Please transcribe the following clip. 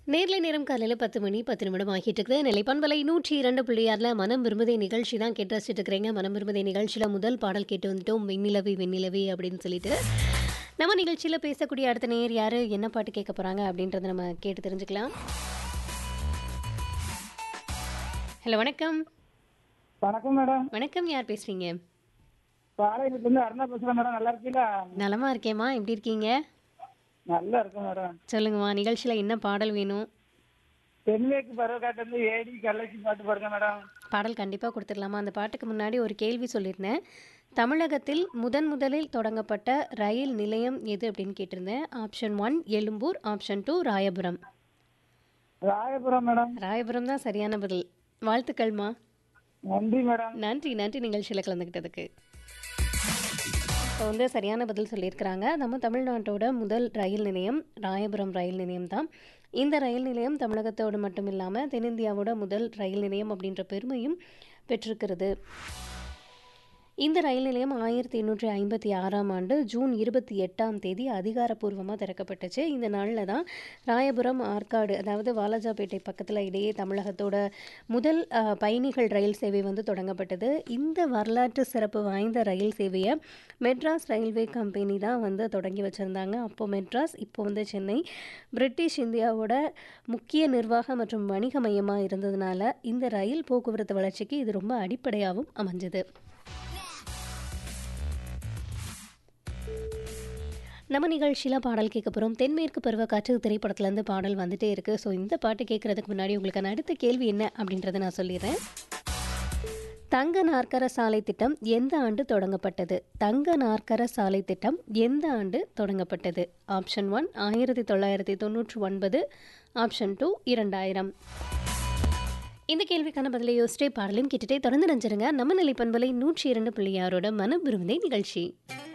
நேர்ல நேரம் காலையில் பத்து மணி பத்து நிமிடம் ஆகிட்டு இருக்குது நிலைப்பண்பலை நூற்றி இரண்டு புள்ளியாரில் மனம் விரும்புதே நிகழ்ச்சி தான் கேட்டு ரசிச்சுட்டு இருக்கிறீங்க மனம் விரும்புதே நிகழ்ச்சியில் முதல் பாடல் கேட்டு வந்துட்டோம் வெண்ணிலவி வெண்ணிலவி அப்படின்னு சொல்லிட்டு நம்ம நிகழ்ச்சியில் பேசக்கூடிய அடுத்த நேர் யார் என்ன பாட்டு கேட்க போகிறாங்க அப்படின்றத நம்ம கேட்டு தெரிஞ்சுக்கலாம் ஹலோ வணக்கம் வணக்கம் மேடம் வணக்கம் யார் பேசுகிறீங்க பாளையத்துல இருந்து அருணா பேசுறேன் மேடம் நல்லா இருக்கீங்களா நலமா இருக்கேம்மா எப்படி இருக்கீங்க நல்லா இருக்கும் மேடம் சொல்லுங்கம்மா நிகழ்ச்சியில் என்ன பாடல் வேணும் தென்மேற்கு பருவக்காட்டு வந்து ஏடி கள்ளச்சி பாட்டு பாருங்க மேடம் பாடல் கண்டிப்பாக கொடுத்துடலாமா அந்த பாட்டுக்கு முன்னாடி ஒரு கேள்வி சொல்லியிருந்தேன் தமிழகத்தில் முதன் முதலில் தொடங்கப்பட்ட ரயில் நிலையம் எது அப்படின்னு கேட்டிருந்தேன் option one Ezhumbur option two Royapuram Royapuram madam Royapuram தான் சரியான பதில் வாழ்த்துக்கள்மா நன்றி மேடம் நன்றி நன்றி நிகழ்ச்சியில் கலந்துக்கிட்டதுக்கு இப்போ வந்து சரியான பதில் சொல்லியிருக்கிறாங்க நம்ம தமிழ்நாட்டோட முதல் ரயில் நிலையம் ராயபுரம் ரயில் நிலையம் தான் இந்த ரயில் நிலையம் தமிழகத்தோடு மட்டும் இல்லாமல் தென்னிந்தியாவோட முதல் ரயில் நிலையம் அப்படின்ற பெருமையும் பெற்றிருக்கிறது இந்த ரயில் நிலையம் ஆயிரத்தி எண்ணூற்றி ஐம்பத்தி ஆறாம் ஆண்டு ஜூன் இருபத்தி எட்டாம் தேதி அதிகாரப்பூர்வமாக திறக்கப்பட்டுச்சு இந்த நாளில் தான் ராயபுரம் ஆற்காடு அதாவது வாலாஜாபேட்டை பக்கத்தில் இடையே தமிழகத்தோட முதல் அஹ், பயணிகள் ரயில் சேவை வந்து தொடங்கப்பட்டது இந்த வரலாற்று சிறப்பு வாய்ந்த ரயில் சேவையை மெட்ராஸ் ரயில்வே கம்பெனி தான் வந்து தொடங்கி வச்சுருந்தாங்க அப்போ மெட்ராஸ் இப்போ வந்து சென்னை பிரிட்டிஷ் இந்தியாவோட முக்கிய நிர்வாக மற்றும் வணிக மையமாக இருந்ததுனால இந்த ரயில் போக்குவரத்து வளர்ச்சிக்கு இது ரொம்ப அடிப்படையாகவும் அமைஞ்சது நம்ம நிகழ்ச்சியில் பாடல் கேட்க போகிறோம் தென்மேற்கு பருவக்காற்று திரைப்படத்துலேருந்து பாடல் வந்துட்டே இருக்குது ஸோ இந்த பாட்டு கேட்குறதுக்கு முன்னாடி உங்களுக்கான அடுத்த கேள்வி என்ன அப்படின்றத நான் சொல்லிடுறேன் தங்க நாற்கர சாலை திட்டம் எந்த ஆண்டு தொடங்கப்பட்டது தங்க நாற்கர சாலை திட்டம் எந்த ஆண்டு தொடங்கப்பட்டது ஆப்ஷன் ஒன் ஆயிரத்தி தொள்ளாயிரத்தி தொண்ணூற்றி ஒன்பது ஆப்ஷன் டூ இரண்டாயிரம் இந்த கேள்விக்கான பதிலை யோசிச்சே பாடலையும் கேட்டுட்டே தொடர்ந்து நினைச்சிருங்க நம்ம நிலைப்பண்பலை நூற்றி இரண்டு புள்ளி ஆறோட மன விரும்புதை நிகழ்ச்சி